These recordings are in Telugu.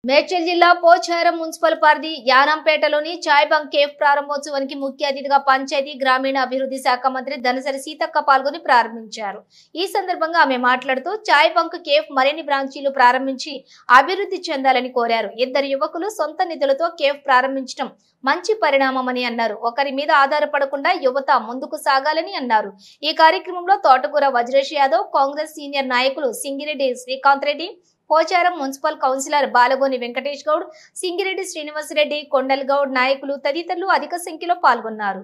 మేడ్చల్ జిల్లా పోచారం మున్సిపల్ పరిధి యానంపేటలోని చాయ్ బంక్ కేఫ్ ప్రారంభోత్సవానికి ముఖ్య అతిథిగా పంచాయతీ గ్రామీణ అభివృద్ధి శాఖ మంత్రి ధనసరి సీతక్క పాల్గొని ప్రారంభించారు ఈ సందర్భంగా ఆమె మాట్లాడుతూ చాయ్ బంక్ కేఫ్ మరిన్ని బ్రాంచీలు ప్రారంభించి అభివృద్ధి చెందాలని కోరారు ఇద్దరు యువకులు సొంత నిధులతో కేఫ్ ప్రారంభించడం మంచి పరిణామమని అన్నారు ఒకరి మీద ఆధారపడకుండా యువత ముందుకు సాగాలని అన్నారు ఈ కార్యక్రమంలో తోటకూర వజ్రేష్ యాదవ్ కాంగ్రెస్ సీనియర్ నాయకులు సింగిరెడ్డి శ్రీకాంత్ రెడ్డి పోచారం మున్సిపల్ కౌన్సిలర్ బాలగోని వెంకటేష్ గౌడ్ సింగిరెడ్డి శ్రీనివాసరెడ్డి కొండల్ గౌడ్ నాయకులు తదితరులు అధిక సంఖ్యలో పాల్గొన్నారు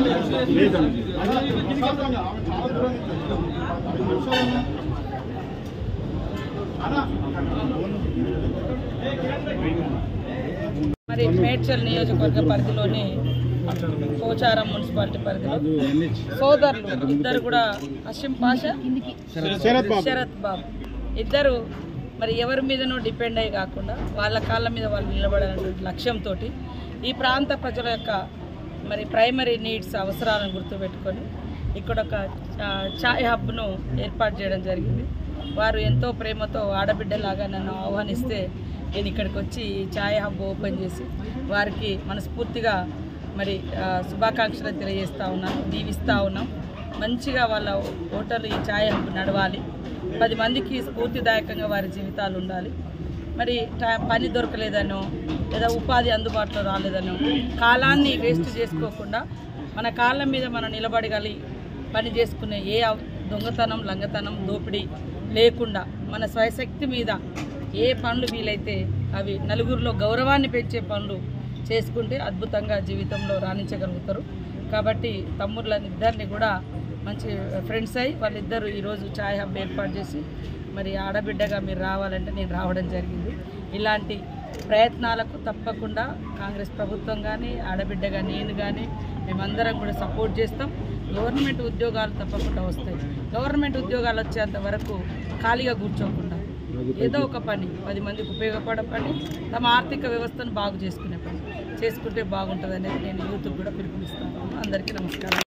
మరి మేడ్చల్ నియోజకవర్గ పరిధిలోని పోచారం మున్సిపాలిటీ పరిధిలో సోదరులు ఇద్దరు కూడా అషిం పాషా శరత్ బాబు ఇద్దరు మరి ఎవరి మీదనో డిపెండ్ అయ్యి కాకుండా వాళ్ళ కాళ్ళ మీద వాళ్ళు నిలబడాలనేటువంటి లక్ష్యంతో ఈ ప్రాంత ప్రజల యొక్క మరి ప్రైమరీ నీడ్స్ అవసరాలను గుర్తుపెట్టుకొని ఇక్కడ ఒక ఆ, ఛాయ్ హబ్ను ఏర్పాటు చేయడం జరిగింది వారు ఎంతో ప్రేమతో ఆడబిడ్డలాగా నన్ను ఆహ్వానిస్తే నేను ఇక్కడికి వచ్చి ఈ ఛాయ్ హబ్ ఓపెన్ చేసి వారికి మనస్ఫూర్తిగా మరి ఆ, శుభాకాంక్షలు తెలియజేస్తూ ఉన్నాను దీవిస్తూ ఉన్నాం మంచిగా వాళ్ళ హోటల్ ఈ ఛాయ్ హబ్ నడవాలి పది మందికి స్ఫూర్తిదాయకంగా వారి జీవితాలు ఉండాలి మరి టై- పని దొరకలేదనో లేదా ఉపాధి అందుబాటులో రాలేదనో కాలాన్ని వేస్ట్ చేసుకోకుండా మన కాళ్ళ మీద మనం నిలబడగలి పని చేసుకునే ఏ అవ- దొంగతనం లంగతనం దోపిడీ లేకుండా మన స్వయశక్తి మీద ఏ పనులు వీలైతే అవి నలుగురిలో గౌరవాన్ని పెంచే పనులు చేసుకుంటే అద్భుతంగా జీవితంలో రాణించగలుగుతారు కాబట్టి తమ్ముళ్ళని ఇద్దరిని కూడా మంచి ఫ్రెండ్స్ అయ్యి వాళ్ళిద్దరూ ఈరోజు ఛాయ్ హబ్ ఏర్పాటు చేసి మరి ఆడబిడ్డగా మీరు రావాలంటే నేను రావడం జరిగింది ఇలాంటి ప్రయత్నాలకు తప్పకుండా కాంగ్రెస్ ప్రభుత్వం కానీ ఆడబిడ్డగా నేను కానీ మేమందరం కూడా సపోర్ట్ చేస్తాం గవర్నమెంట్ ఉద్యోగాలు తప్పకుండా వస్తాయి గవర్నమెంట్ ఉద్యోగాలు వచ్చేంత వరకు ఖాళీగా కూర్చోకుండా ఏదో ఒక పని పది మందికి ఉపయోగపడే పని తమ ఆర్థిక వ్యవస్థను బాగు చేసుకునే పని చేసుకుంటే బాగుంటుంది అనేది నేను యూత్ కూడా పిలుపునిస్తాను అందరికీ నమస్కారం